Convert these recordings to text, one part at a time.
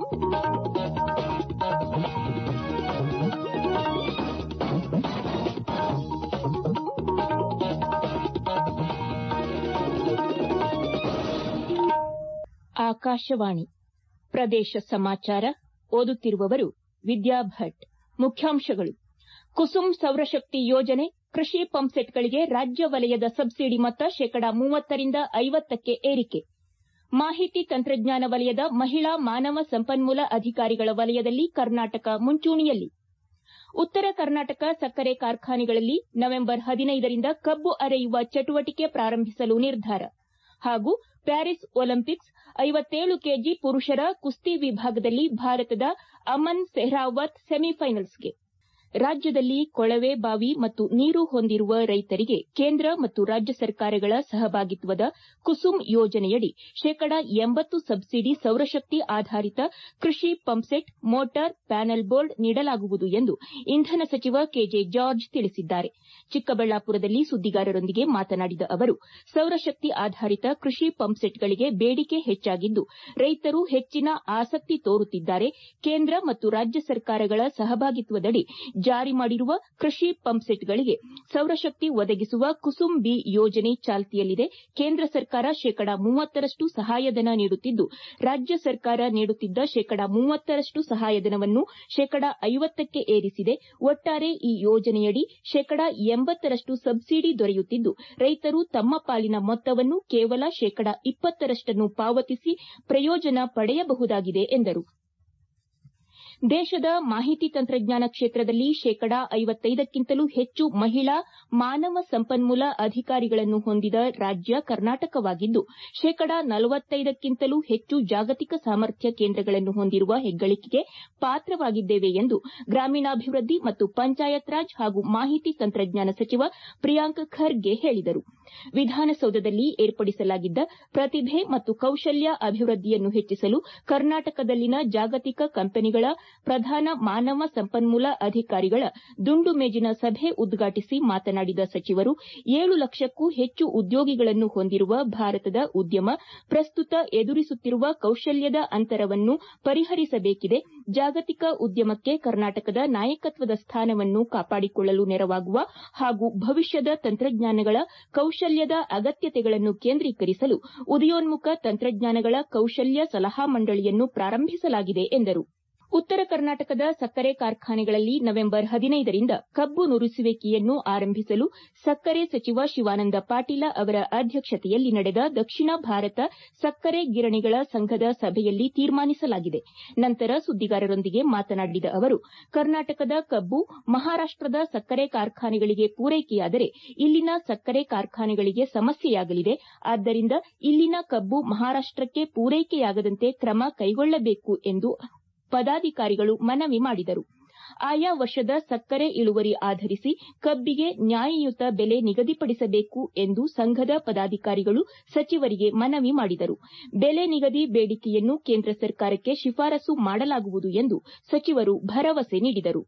ಆಕಾಶವಾಣಿ ಪ್ರದೇಶ ಸಮಾಚಾರ ಓದುತ್ತಿರುವವರು ವಿದ್ಯಾ ಭಟ್ ಮುಖ್ಯಾಂಶಗಳು ಕುಸುಮ್ ಸೌರಶಕ್ತಿ ಯೋಜನೆ ಕೃಷಿ ಪಂಪ್ಸೆಟ್ಗಳಿಗೆ ರಾಜ್ಯ ವಲಯದ ಸಬ್ಸಿಡಿ ಮೊತ್ತ ಶೇಕಡಾ ಮೂವತ್ತರಿಂದ ಐವತ್ತಕ್ಕೆ ಏರಿಕೆ ಮಾಹಿತಿ ತಂತ್ರಜ್ಞಾನ ವಲಯದ ಮಹಿಳಾ ಮಾನವ ಸಂಪನ್ಮೂಲ ಅಧಿಕಾರಿಗಳ ವಲಯದಲ್ಲಿ ಕರ್ನಾಟಕ ಮುಂಚೂಣಿಯಲ್ಲಿ ಉತ್ತರ ಕರ್ನಾಟಕ ಸಕ್ಕರೆ ಕಾರ್ಖಾನೆಗಳಲ್ಲಿ ನವೆಂಬರ್ ಹದಿನೈದರಿಂದ ಕಬ್ಬು ಅರೆಯುವ ಚಟುವಟಿಕೆ ಪ್ರಾರಂಭಿಸಲು ನಿರ್ಧಾರ ಹಾಗೂ ಪ್ಯಾರಿಸ್ ಒಲಿಂಪಿಕ್ಸ್ ಐವತ್ತೇಳು ಕೆಜಿ ಪುರುಷರ ಕುಸ್ತಿ ವಿಭಾಗದಲ್ಲಿ ಭಾರತದ ಅಮನ್ ಸೆಹ್ರಾವತ್ ಸೆಮಿಫೈನಲ್ಸ್ಗೆ ರಾಜ್ಯದಲ್ಲಿ ಕೊಳವೆ ಬಾವಿ ಮತ್ತು ನೀರು ಹೊಂದಿರುವ ರೈತರಿಗೆ ಕೇಂದ್ರ ಮತ್ತು ರಾಜ್ಯ ಸರ್ಕಾರಗಳ ಸಹಭಾಗಿತ್ವದ ಕುಸುಮ್ ಯೋಜನೆಯಡಿ ಶೇಕಡಾ ಎಂಬತ್ತು ಸಬ್ಸಿಡಿ ಸೌರಶಕ್ತಿ ಆಧಾರಿತ ಕೃಷಿ ಪಂಪ್ಸೆಟ್ ಮೋಟಾರ್ ಪ್ಯಾನಲ್ ಬೋರ್ಡ್ ನೀಡಲಾಗುವುದು ಎಂದು ಇಂಧನ ಸಚಿವ ಕೆಜೆ ಜಾರ್ಜ್ ತಿಳಿಸಿದ್ದಾರೆ ಚಿಕ್ಕಬಳ್ಳಾಪುರದಲ್ಲಿ ಸುದ್ದಿಗಾರರೊಂದಿಗೆ ಮಾತನಾಡಿದ ಅವರು ಸೌರಶಕ್ತಿ ಆಧಾರಿತ ಕೃಷಿ ಪಂಪ್ಸೆಟ್ಗಳಿಗೆ ಬೇಡಿಕೆ ಹೆಚ್ಚಾಗಿದ್ದು ರೈತರು ಹೆಚ್ಚಿನ ಆಸಕ್ತಿ ತೋರುತ್ತಿದ್ದಾರೆ ಕೇಂದ್ರ ಮತ್ತು ರಾಜ್ಯ ಸರ್ಕಾರಗಳ ಸಹಭಾಗಿತ್ವದಡಿ ಜಾರಿ ಮಾಡಿರುವ ಕೃಷಿ ಪಂಪ್ಸೆಟ್ಗಳಿಗೆ ಸೌರಶಕ್ತಿ ಒದಗಿಸುವ ಕುಸುಮ್ ಬಿ ಯೋಜನೆ ಚಾಲ್ತಿಯಲ್ಲಿದೆ ಕೇಂದ್ರ ಸರ್ಕಾರ ಶೇಕಡಾ ಮೂವತ್ತರಷ್ಟು ಸಹಾಯಧನ ನೀಡುತ್ತಿದ್ದು ರಾಜ್ಯ ಸರ್ಕಾರ ನೀಡುತ್ತಿದ್ದ ಶೇಕಡಾ ಮೂವತ್ತರಷ್ಟು ಸಹಾಯಧನವನ್ನು ಶೇಕಡಾ ಐವತ್ತಕ್ಕೆ ಏರಿಸಿದೆ ಒಟ್ಟಾರೆ ಈ ಯೋಜನೆಯಡಿ ಶೇಕಡಾ ಎಂಬತ್ತರಷ್ಟು ಸಬ್ಸಿಡಿ ದೊರೆಯುತ್ತಿದ್ದು ರೈತರು ತಮ್ಮ ಪಾಲಿನ ಮೊತ್ತವನ್ನು ಕೇವಲ ಶೇಕಡಾ ಇಪ್ಪತ್ತರಷ್ಟನ್ನು ಪಾವತಿಸಿ ಪ್ರಯೋಜನ ಪಡೆಯಬಹುದಾಗಿದೆ ಎಂದರು ದೇಶದ ಮಾಹಿತಿ ತಂತ್ರಜ್ಞಾನ ಕ್ಷೇತ್ರದಲ್ಲಿ ಶೇಕಡಾ ಐವತ್ತೈದಕ್ಕಿಂತಲೂ ಹೆಚ್ಚು ಮಹಿಳಾ ಮಾನವ ಸಂಪನ್ಮೂಲ ಅಧಿಕಾರಿಗಳನ್ನು ಹೊಂದಿದ ರಾಜ್ಯ ಕರ್ನಾಟಕವಾಗಿದ್ದು ಶೇಕಡಾ ನಲವತ್ತೈದಕ್ಕಿಂತಲೂ ಹೆಚ್ಚು ಜಾಗತಿಕ ಸಾಮರ್ಥ್ಯ ಕೇಂದ್ರಗಳನ್ನು ಹೊಂದಿರುವ ಹೆಗ್ಗಳಿಕೆಗೆ ಪಾತ್ರವಾಗಿದ್ದೇವೆ ಎಂದು ಗ್ರಾಮೀಣಾಭಿವೃದ್ಧಿ ಮತ್ತು ಪಂಚಾಯತ್ ರಾಜ್ ಹಾಗೂ ಮಾಹಿತಿ ತಂತ್ರಜ್ಞಾನ ಸಚಿವ ಪ್ರಿಯಾಂಕ್ ಖರ್ಗೆ ಹೇಳಿದರು ವಿಧಾನಸೌಧದಲ್ಲಿ ಏರ್ಪಡಿಸಲಾಗಿದ್ದ ಪ್ರತಿಭೆ ಮತ್ತು ಕೌಶಲ್ಯ ಅಭಿವೃದ್ಧಿಯನ್ನು ಹೆಚ್ಚಿಸಲು ಕರ್ನಾಟಕದಲ್ಲಿನ ಜಾಗತಿಕ ಕಂಪನಿಗಳ ಪ್ರಧಾನ ಮಾನವ ಸಂಪನ್ಮೂಲ ಅಧಿಕಾರಿಗಳ ದುಂಡು ಮೇಜಿನ ಸಭೆ ಉದ್ಘಾಟಿಸಿ ಮಾತನಾಡಿದ ಸಚಿವರು ಏಳು ಲಕ್ಷಕ್ಕೂ ಹೆಚ್ಚು ಉದ್ಯೋಗಿಗಳನ್ನು ಹೊಂದಿರುವ ಭಾರತದ ಉದ್ಯಮ ಪ್ರಸ್ತುತ ಎದುರಿಸುತ್ತಿರುವ ಕೌಶಲ್ಯದ ಅಂತರವನ್ನು ಪರಿಹರಿಸಬೇಕಿದೆ ಜಾಗತಿಕ ಉದ್ಯಮಕ್ಕೆ ಕರ್ನಾಟಕದ ನಾಯಕತ್ವದ ಸ್ಥಾನವನ್ನು ಕಾಪಾಡಿಕೊಳ್ಳಲು ನೆರವಾಗುವ ಹಾಗೂ ಭವಿಷ್ಯದ ತಂತ್ರಜ್ಞಾನಗಳ ಕೌಶಲ್ಯದ ಅಗತ್ಯತೆಗಳನ್ನು ಕೇಂದ್ರೀಕರಿಸಲು ಉದಯೋನ್ಮುಖ ತಂತ್ರಜ್ಞಾನಗಳ ಕೌಶಲ್ಯ ಸಲಹಾ ಮಂಡಳಿಯನ್ನು ಪ್ರಾರಂಭಿಸಲಾಗಿದೆ ಎಂದರು ಉತ್ತರ ಕರ್ನಾಟಕದ ಸಕ್ಕರೆ ಕಾರ್ಖಾನೆಗಳಲ್ಲಿ ನವೆಂಬರ್ ಹದಿನೈದರಿಂದ ಕಬ್ಬು ನುರಿಸುವಿಕೆಯನ್ನು ಆರಂಭಿಸಲು ಸಕ್ಕರೆ ಸಚಿವ ಶಿವಾನಂದ ಪಾಟೀಲ ಅವರ ಅಧ್ಯಕ್ಷತೆಯಲ್ಲಿ ನಡೆದ ದಕ್ಷಿಣ ಭಾರತ ಸಕ್ಕರೆ ಗಿರಣಿಗಳ ಸಂಘದ ಸಭೆಯಲ್ಲಿ ತೀರ್ಮಾನಿಸಲಾಗಿದೆ ನಂತರ ಸುದ್ದಿಗಾರರೊಂದಿಗೆ ಮಾತನಾಡಿದ ಅವರು ಕರ್ನಾಟಕದ ಕಬ್ಬು ಮಹಾರಾಷ್ಟದ ಸಕ್ಕರೆ ಕಾರ್ಖಾನೆಗಳಿಗೆ ಪೂರೈಕೆಯಾದರೆ ಇಲ್ಲಿನ ಸಕ್ಕರೆ ಕಾರ್ಖಾನೆಗಳಿಗೆ ಸಮಸ್ಯೆಯಾಗಲಿದೆ ಆದ್ದರಿಂದ ಇಲ್ಲಿನ ಕಬ್ಬು ಮಹಾರಾಷ್ಟಕ್ಕೆ ಪೂರೈಕೆಯಾಗದಂತೆ ಕ್ರಮ ಕೈಗೊಳ್ಳಬೇಕು ಎಂದು ಪದಾಧಿಕಾರಿಗಳು ಮನವಿ ಮಾಡಿದರು ಆಯಾ ವರ್ಷದ ಸಕ್ಕರೆ ಇಳುವರಿ ಆಧರಿಸಿ ಕಬ್ಬಿಗೆ ನ್ಯಾಯಯುತ ಬೆಲೆ ನಿಗದಿಪಡಿಸಬೇಕು ಎಂದು ಸಂಘದ ಪದಾಧಿಕಾರಿಗಳು ಸಚಿವರಿಗೆ ಮನವಿ ಮಾಡಿದರು ಬೆಲೆ ನಿಗದಿ ಬೇಡಿಕೆಯನ್ನು ಕೇಂದ್ರ ಸರ್ಕಾರಕ್ಕೆ ಶಿಫಾರಸು ಮಾಡಲಾಗುವುದು ಎಂದು ಸಚಿವರು ಭರವಸೆ ನೀಡಿದರು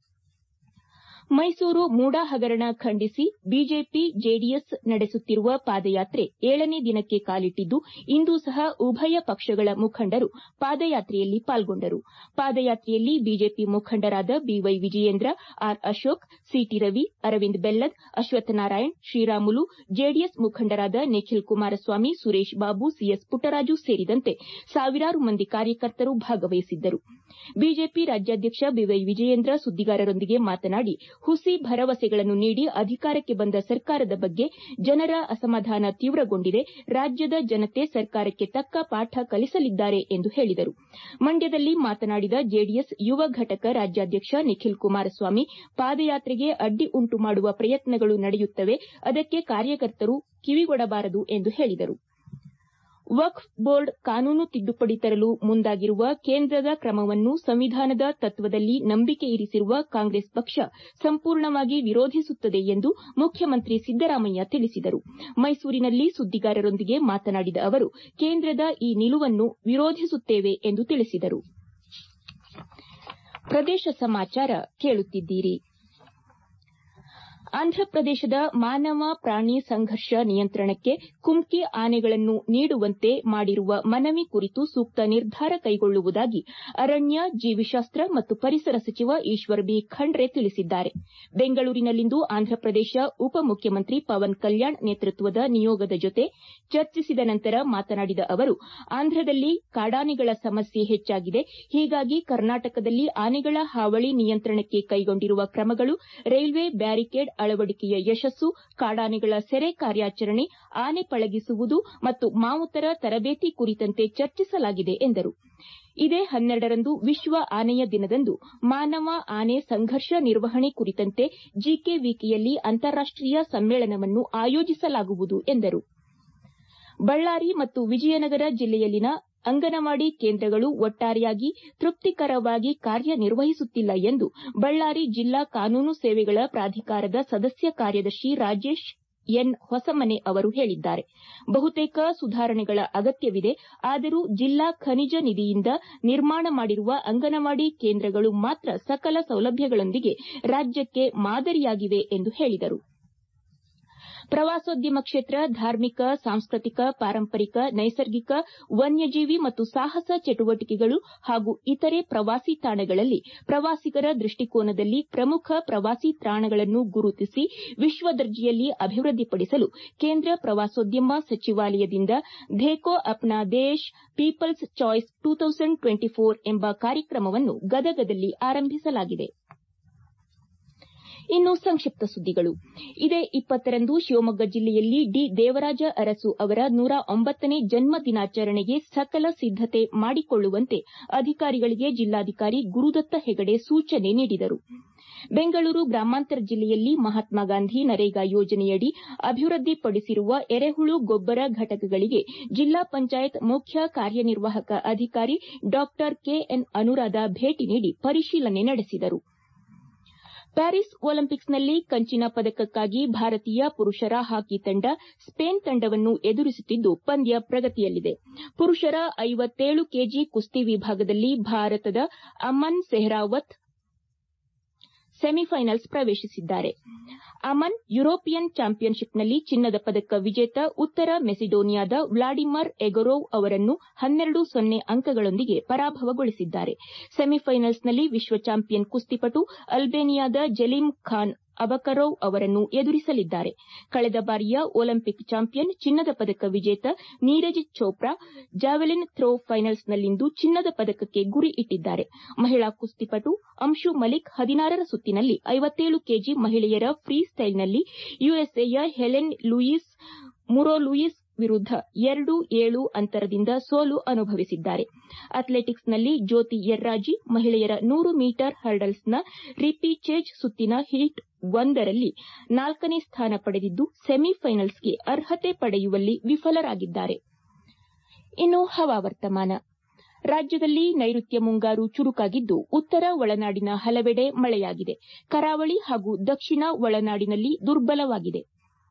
ಮೈಸೂರು ಮೂಡ ಹಗರಣ ಖಂಡಿಸಿ ಬಿಜೆಪಿ ಜೆಡಿಎಸ್ ನಡೆಸುತ್ತಿರುವ ಪಾದಯಾತ್ರೆ ಏಳನೇ ದಿನಕ್ಕೆ ಕಾಲಿಟ್ಟಿದ್ದು ಇಂದೂ ಸಹ ಉಭಯ ಪಕ್ಷಗಳ ಮುಖಂಡರು ಪಾದಯಾತ್ರೆಯಲ್ಲಿ ಪಾಲ್ಗೊಂಡರು ಪಾದಯಾತ್ರೆಯಲ್ಲಿ ಬಿಜೆಪಿ ಮುಖಂಡರಾದ B Y Vijayendra R Ashok C T Ravi Aravind Bellad Ashwathnarayan Sriramulu JDS ಮುಖಂಡರಾದ ನಿಖಿಲ್ ಕುಮಾರಸ್ವಾಮಿ ಸುರೇಶ್ ಬಾಬು ಸಿಎಸ್ ಪುಟ್ಟರಾಜು ಸೇರಿದಂತೆ ಸಾವಿರಾರು ಮಂದಿ ಕಾರ್ಯಕರ್ತರು ಭಾಗವಹಿಸಿದ್ದರು ಬಿಜೆಪಿ ರಾಜ್ಯಾಧ್ಯಕ್ಷ ಬಿವೈ ವಿಜಯೇಂದ್ರ ಸುದ್ದಿಗಾರರೊಂದಿಗೆ ಮಾತನಾಡಿ ಹುಸಿ ಭರವಸೆಗಳನ್ನು ನೀಡಿ ಅಧಿಕಾರಕ್ಕೆ ಬಂದ ಸರ್ಕಾರದ ಬಗ್ಗೆ ಜನರ ಅಸಮಾಧಾನ ತೀವ್ರಗೊಂಡಿದೆ ರಾಜ್ಯದ ಜನತೆ ಸರ್ಕಾರಕ್ಕೆ ತಕ್ಕ ಪಾಠ ಕಲಿಸಲಿದ್ದಾರೆ ಎಂದು ಹೇಳಿದರು ಮಂಡ್ಯದಲ್ಲಿ ಮಾತನಾಡಿದ ಜೆಡಿಎಸ್ ಯುವ ಘಟಕ ರಾಜ್ಯಾಧ್ಯಕ್ಷ ನಿಖಿಲ್ ಕುಮಾರಸ್ವಾಮಿ ಪಾದಯಾತ್ರೆಗೆ ಅಡ್ಡಿ ಉಂಟು ಮಾಡುವ ಪ್ರಯತ್ನಗಳು ನಡೆಯುತ್ತವೆ ಅದಕ್ಕೆ ಕಾರ್ಯಕರ್ತರು ಕಿವಿಗೊಡಬಾರದು ಎಂದು ಹೇಳಿದರು ವಕ್ಫ್ ಬೋರ್ಡ್ ಕಾನೂನು ತಿದ್ದುಪಡಿ ತರಲು ಮುಂದಾಗಿರುವ ಕೇಂದ್ರದ ಕ್ರಮವನ್ನು ಸಂವಿಧಾನದ ತತ್ವದಲ್ಲಿ ನಂಬಿಕೆ ಇರಿಸಿರುವ ಕಾಂಗ್ರೆಸ್ ಪಕ್ಷ ಸಂಪೂರ್ಣವಾಗಿ ವಿರೋಧಿಸುತ್ತದೆ ಎಂದು ಮುಖ್ಯಮಂತ್ರಿ ಸಿದ್ದರಾಮಯ್ಯ ತಿಳಿಸಿದರು ಮೈಸೂರಿನಲ್ಲಿ ಸುದ್ದಿಗಾರರೊಂದಿಗೆ ಮಾತನಾಡಿದ ಅವರು ಕೇಂದ್ರದ ಈ ನಿಲುವನ್ನು ವಿರೋಧಿಸುತ್ತೇವೆ ಎಂದು ತಿಳಿಸಿದರು ಪ್ರದೇಶ ಸಮಾಚಾರ ಕೇಳುತ್ತಿದ್ದೀರಿ ಆಂಧ್ರಪ್ರದೇಶದ ಮಾನವ ಪ್ರಾಣಿ ಸಂಘರ್ಷ ನಿಯಂತ್ರಣಕ್ಕೆ ಕುಮ್ಕಿ ಆನೆಗಳನ್ನು ನೀಡುವಂತೆ ಮಾಡಿರುವ ಮನವಿ ಕುರಿತು ಸೂಕ್ತ ನಿರ್ಧಾರ ಕೈಗೊಳ್ಳುವುದಾಗಿ ಅರಣ್ಯ ಜೀವಿಶಾಸ್ತ್ರ ಮತ್ತು ಪರಿಸರ ಸಚಿವ ಈಶ್ವರ್ ಬಿ ಖಂಡ್ರೆ ತಿಳಿಸಿದ್ದಾರೆ ಬೆಂಗಳೂರಿನಲ್ಲಿಂದು ಆಂಧ್ರಪ್ರದೇಶ ಉಪಮುಖ್ಯಮಂತ್ರಿ ಪವನ್ ಕಲ್ಯಾಣ್ ನೇತೃತ್ವದ ನಿಯೋಗದ ಜೊತೆ ಚರ್ಚಿಸಿದ ನಂತರ ಮಾತನಾಡಿದ ಅವರು ಆಂಧ್ರದಲ್ಲಿ ಕಾಡಾನೆಗಳ ಸಮಸ್ಯೆ ಹೆಚ್ಚಾಗಿದೆ ಹೀಗಾಗಿ ಕರ್ನಾಟಕದಲ್ಲಿ ಆನೆಗಳ ಹಾವಳಿ ನಿಯಂತ್ರಣಕ್ಕೆ ಕೈಗೊಂಡಿರುವ ಕ್ರಮಗಳು ರೈಲ್ವೆ ಬ್ಯಾರಿಕೇಡ್ ಅಳವಡಿಕೆಯ ಯಶಸ್ಸು ಕಾಡಾನೆಗಳ ಸೆರೆ ಕಾರ್ಯಾಚರಣೆ ಆನೆ ಪಳಗಿಸುವುದು ಮತ್ತು ಮಾವುತರ ತರಬೇತಿ ಕುರಿತಂತೆ ಚರ್ಚಿಸಲಾಗಿದೆ ಎಂದರು ಇದೇ ಹನ್ನೆರಡರಂದು ವಿಶ್ವ ಆನೆಯ ದಿನದಂದು ಮಾನವ ಆನೆ ಸಂಘರ್ಷ ನಿರ್ವಹಣೆ ಕುರಿತಂತೆ ಜಿಕೆವಿಕೆಯಲ್ಲಿ ಅಂತಾರಾಷ್ಟೀಯ ಸಮ್ಮೇಳನವನ್ನು ಆಯೋಜಿಸಲಾಗುವುದು ಎಂದರು ಬಳ್ಳಾರಿ ಮತ್ತು ವಿಜಯನಗರ ಜಿಲ್ಲೆಯಲ್ಲಿನ ಅಂಗನವಾಡಿ ಕೇಂದ್ರಗಳು ಒಟ್ಟಾರೆಯಾಗಿ ತೃಪ್ತಿಕರವಾಗಿ ಕಾರ್ಯನಿರ್ವಹಿಸುತ್ತಿಲ್ಲ ಎಂದು ಬಳ್ಳಾರಿ ಜಿಲ್ಲಾ ಕಾನೂನು ಸೇವೆಗಳ ಪ್ರಾಧಿಕಾರದ ಸದಸ್ಯ ಕಾರ್ಯದರ್ಶಿ ರಾಜೇಶ್ ಎನ್ ಹೊಸಮನೆ ಅವರು ಹೇಳಿದ್ದಾರೆ ಬಹುತೇಕ ಸುಧಾರಣೆಗಳ ಅಗತ್ಯವಿದೆ ಆದರೂ ಜಿಲ್ಲಾ ಖನಿಜ ನಿಧಿಯಿಂದ ನಿರ್ಮಾಣ ಮಾಡಿರುವ ಅಂಗನವಾಡಿ ಕೇಂದ್ರಗಳು ಮಾತ್ರ ಸಕಲ ಸೌಲಭ್ಯಗಳೊಂದಿಗೆ ರಾಜ್ಯಕ್ಕೆ ಮಾದರಿಯಾಗಿವೆ ಎಂದು ಹೇಳಿದರು ಪ್ರವಾಸೋದ್ಯಮ ಕ್ಷೇತ್ರ ಧಾರ್ಮಿಕ ಸಾಂಸ್ಕೃತಿಕ ಪಾರಂಪರಿಕ ನೈಸರ್ಗಿಕ ವನ್ಯಜೀವಿ ಮತ್ತು ಸಾಹಸ ಚಟುವಟಿಕೆಗಳು ಹಾಗೂ ಇತರೆ ಪ್ರವಾಸಿ ತಾಣಗಳಲ್ಲಿ ಪ್ರವಾಸಿಗರ ದೃಷ್ಟಿಕೋನದಲ್ಲಿ ಪ್ರಮುಖ ಪ್ರವಾಸಿ ತಾಣಗಳನ್ನು ಗುರುತಿಸಿ ವಿಶ್ವದರ್ಜೆಯಲ್ಲಿ ಅಭಿವೃದ್ಧಿಪಡಿಸಲು ಕೇಂದ್ರ ಪ್ರವಾಸೋದ್ಯಮ ಸಚಿವಾಲಯದಿಂದ Dekho Apna Desh people's choice two thousand twenty four ಎಂಬ ಕಾರ್ಯಕ್ರಮವನ್ನು ಗದಗದಲ್ಲಿ ಆರಂಭಿಸಲಾಗಿದೆ ಇನ್ನು ಸಂಕ್ಷಿಪ್ತ ಸುದ್ದಿಗಳು ಇದೇ ಇಪ್ಪತ್ತರಂದು ಶಿವಮೊಗ್ಗ ಜಿಲ್ಲೆಯಲ್ಲಿ ಡಿ ದೇವರಾಜ ಅರಸು ಅವರ ನೂರ ಒಂಬತ್ತನೇ ಜನ್ಮ ದಿನಾಚರಣೆಗೆ ಸಕಲ ಸಿದ್ದತೆ ಮಾಡಿಕೊಳ್ಳುವಂತೆ ಅಧಿಕಾರಿಗಳಿಗೆ ಜಿಲ್ಲಾಧಿಕಾರಿ ಗುರುದತ್ತ ಹೆಗಡೆ ಸೂಚನೆ ನೀಡಿದರು ಬೆಂಗಳೂರು ಗ್ರಾಮಾಂತರ ಜಿಲ್ಲೆಯಲ್ಲಿ ಮಹಾತ್ಮ ಗಾಂಧಿ ನರೇಗಾ ಯೋಜನೆಯಡಿ ಅಭಿವೃದ್ಧಿಪಡಿಸಿರುವ ಎರೆಹುಳು ಗೊಬ್ಬರ ಘಟಕಗಳಿಗೆ ಜಿಲ್ಲಾ ಪಂಚಾಯತ್ ಮುಖ್ಯ ಕಾರ್ಯನಿರ್ವಾಹಕ ಅಧಿಕಾರಿ ಡಾ ಕೆಎನ್ ಅನುರಾಧ ಭೇಟಿ ನೀಡಿ ಪರಿಶೀಲನೆ ನಡೆಸಿದರು ಪ್ಯಾರಿಸ್ ಒಲಿಂಪಿಕ್ಸ್ನಲ್ಲಿ ಕಂಚಿನ ಪದಕಕ್ಕಾಗಿ ಭಾರತೀಯ ಪುರುಷರ ಹಾಕಿ ತಂಡ ಸ್ಪೇನ್ ತಂಡವನ್ನು ಎದುರಿಸುತ್ತಿದ್ದು ಪಂದ್ಯ ಪ್ರಗತಿಯಲ್ಲಿದೆ ಪುರುಷರ ಐವತ್ತೇಳು ಕೆಜಿ ಕುಸ್ತಿ ವಿಭಾಗದಲ್ಲಿ ಭಾರತದ ಅಮನ್ ಸೆಹ್ರಾವತ್ ಸೆಮಿಫೈನಲ್ಸ್ ಪ್ರವೇಶಿಸಿದ್ದಾರೆ ಅಮನ್ ಯುರೋಪಿಯನ್ ಚಾಂಪಿಯನ್ಶಿಪ್ನಲ್ಲಿ ಚಿನ್ನದ ಪದಕ ವಿಜೇತ ಉತ್ತರ ಮೆಸಿಡೋನಿಯಾದ ವ್ಲಾಡಿಮರ್ ಎಗೊರೋವ್ ಅವರನ್ನು ಹನ್ನೆರಡು ಸೊನ್ನೆ ಅಂಕಗಳೊಂದಿಗೆ ಪರಾಭವಗೊಳಿಸಿದ್ದಾರೆ ಸೆಮಿಫೈನಲ್ಸ್ನಲ್ಲಿ ವಿಶ್ವ ಚಾಂಪಿಯನ್ ಕುಸ್ತಿಪಟು ಅಲ್ಬೇನಿಯಾದ ಜಲೀಮ್ ಖಾನ್ ಅಬಕರೋವ್ ಅವರನ್ನು ಎದುರಿಸಲಿದ್ದಾರೆ ಕಳೆದ ಬಾರಿಯ ಒಲಿಂಪಿಕ್ ಚಾಂಪಿಯನ್ ಚಿನ್ನದ ಪದಕ ವಿಜೇತ ನೀರಜ್ ಚೋಪ್ರಾ ಜಾವೆಲಿನ್ ಥ್ರೋ ಫೈನಲ್ಸ್ನಲ್ಲಿಂದು ಚಿನ್ನದ ಪದಕಕ್ಕೆ ಗುರಿ ಇಟ್ಟಿದ್ದಾರೆ ಮಹಿಳಾ ಕುಸ್ತಿಪಟು ಅಂಶು ಮಲಿಕ್ ಹದಿನಾರರ ಸುತ್ತಿನಲ್ಲಿ ಐವತ್ತೇಳು ಕೆಜಿ ಮಹಿಳೆಯರ ಫ್ರೀ ಸ್ಟೈಲ್ನಲ್ಲಿ ಯುಎಸ್ಎಯ ಹೆಲೆನ್ ಲೂಯಿಸ್ ಮುರೋಲೂಯಿಸ್ ವಿರುದ್ದ ಎರಡು ಏಳು ಅಂತರದಿಂದ ಸೋಲು ಅನುಭವಿಸಿದ್ದಾರೆ ಅಥ್ಲೆಟಿಕ್ಸ್ನಲ್ಲಿ ಜ್ಯೋತಿ ಯರ್ರಾಜಿ ಮಹಿಳೆಯರ ನೂರು ಮೀಟರ್ ಹರ್ಡಲ್ಸ್ನ ರಿಪೀಚೇಜ್ ಸುತ್ತಿನ ಹೀಟ್ ಒಂದರಲ್ಲಿ ನಾಲ್ಕನೇ ಸ್ಥಾನ ಪಡೆದಿದ್ದು ಸೆಮಿಫೈನಲ್ಸ್ಗೆ ಅರ್ಹತೆ ಪಡೆಯುವಲ್ಲಿ ವಿಫಲರಾಗಿದ್ದಾರೆ ಇನ್ನು ಹವಾವರ್ತಮಾನ ರಾಜ್ಯದಲ್ಲಿ ನೈಋತ್ಯ ಮುಂಗಾರು ಚುರುಕಾಗಿದ್ದು ಉತ್ತರ ಒಳನಾಡಿನ ಹಲವೆಡೆ ಮಳೆಯಾಗಿದೆ ಕರಾವಳಿ ಹಾಗೂ ದಕ್ಷಿಣ ಒಳನಾಡಿನಲ್ಲಿ ದುರ್ಬಲವಾಗಿದೆ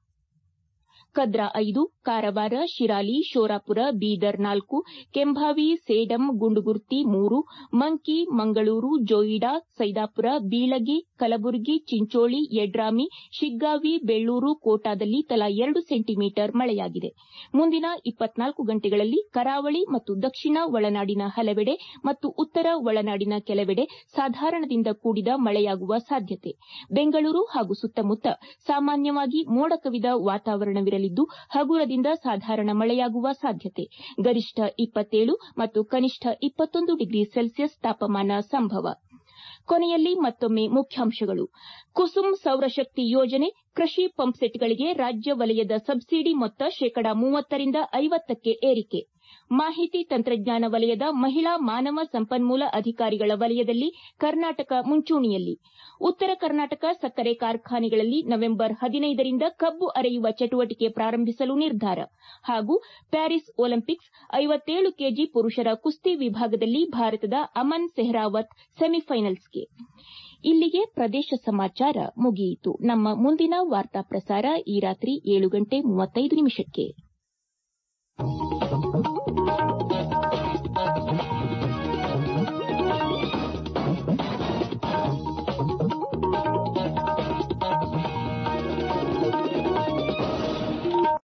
ಕದ್ರಾ ಐದು ಕಾರವಾರ ಶಿರಾಲಿ ಶೋರಾಪುರ ಬೀದರ್ ನಾಲ್ಕು ಕೆಂಭಾವಿ ಸೇಡಂ ಗುಂಡುಗುರ್ತಿ ಮೂರು ಮಂಕಿ ಮಂಗಳೂರು ಜೋಯಿಡಾ ಸೈದಾಪುರ ಬೀಳಗಿ ಕಲಬುರಗಿ ಚಿಂಚೋಳಿ ಯಡ್ರಾಮಿ ಶಿಗ್ಗಾವಿ ಬೆಳ್ಳೂರು ಕೋಟಾದಲ್ಲಿ ತಲಾ ಎರಡು ಸೆಂಟಿಮೀಟರ್ ಮಳೆಯಾಗಿದೆ ಮುಂದಿನ ಇಪ್ಪತ್ನಾಲ್ಕು ಗಂಟೆಗಳಲ್ಲಿ ಕರಾವಳಿ ಮತ್ತು ದಕ್ಷಿಣ ಒಳನಾಡಿನ ಹಲವೆಡೆ ಮತ್ತು ಉತ್ತರ ಒಳನಾಡಿನ ಕೆಲವೆಡೆ ಸಾಧಾರಣದಿಂದ ಕೂಡಿದ ಮಳೆಯಾಗುವ ಸಾಧ್ಯತೆ ಬೆಂಗಳೂರು ಹಾಗೂ ಸುತ್ತಮುತ್ತ ಸಾಮಾನ್ಯವಾಗಿ ಮೋಡ ಕವಿದ ವಾತಾವರಣವಿರಲಿದ್ದು ಹಗುರದಿಂದ ಸಾಧಾರಣ ಮಳೆಯಾಗುವ ಸಾಧ್ಯತೆ ಗರಿಷ್ಠ ಇಪ್ಪತ್ತೇಳು ಮತ್ತು ಕನಿಷ್ಠ ಇಪ್ಪತ್ತೊಂದು ಡಿಗ್ರಿ ಸೆಲ್ಸಿಯಸ್ ತಾಪಮಾನ ಸಂಭವ ಕೊನೆಯಲ್ಲಿ ಮತ್ತೊಮ್ಮೆ ಮುಖ್ಯಾಂಶಗಳು ಕುಸುಮ್ ಸೌರಶಕ್ತಿ ಯೋಜನೆ ಕೃಷಿ ಪಂಪ್ಸೆಟ್ಗಳಿಗೆ ರಾಜ್ಯ ವಲಯದ ಸಬ್ಸಿಡಿ ಮೊತ್ತ ಶೇಕಡಾ ಮೂವತ್ತರಿಂದ ಐವತ್ತಕ್ಕೆ ಏರಿಕೆ ಮಾಹಿತಿ ತಂತ್ರಜ್ಞಾನ ವಲಯದ ಮಹಿಳಾ ಮಾನವ ಸಂಪನ್ಮೂಲ ಅಧಿಕಾರಿಗಳ ವಲಯದಲ್ಲಿ ಕರ್ನಾಟಕ ಮುಂಚೂಣಿಯಲ್ಲಿ ಉತ್ತರ ಕರ್ನಾಟಕ ಸಕ್ಕರೆ ಕಾರ್ಖಾನೆಗಳಲ್ಲಿ ನವೆಂಬರ್ ಹದಿನೈದರಿಂದ ಕಬ್ಬು ಅರೆಯುವ ಚಟುವಟಿಕೆ ಪ್ರಾರಂಭಿಸಲು ನಿರ್ಧಾರ ಹಾಗೂ ಪ್ಯಾರಿಸ್ ಒಲಿಂಪಿಕ್ಸ್ ಐವತ್ತೇಳು ಕೆಜಿ ಪುರುಷರ ಕುಸ್ತಿ ವಿಭಾಗದಲ್ಲಿ ಭಾರತದ ಅಮನ್ ಸೆಹ್ರಾವತ್ ಸೆಮಿಫೈನಲ್ಸ್ಗೆ ಇಲ್ಲಿಗೆ ಪ್ರದೇಶ ಸಮಾಚಾರ ಮುಗಿಯಿತು ನಮ್ಮ ಮುಂದಿನ ವಾರ್ತಾ ಪ್ರಸಾರ ಈ ರಾತ್ರಿ ಏಳು ಗಂಟೆ ಮೂವತ್ತೈದು ನಿಮಿಷಕ್ಕೆ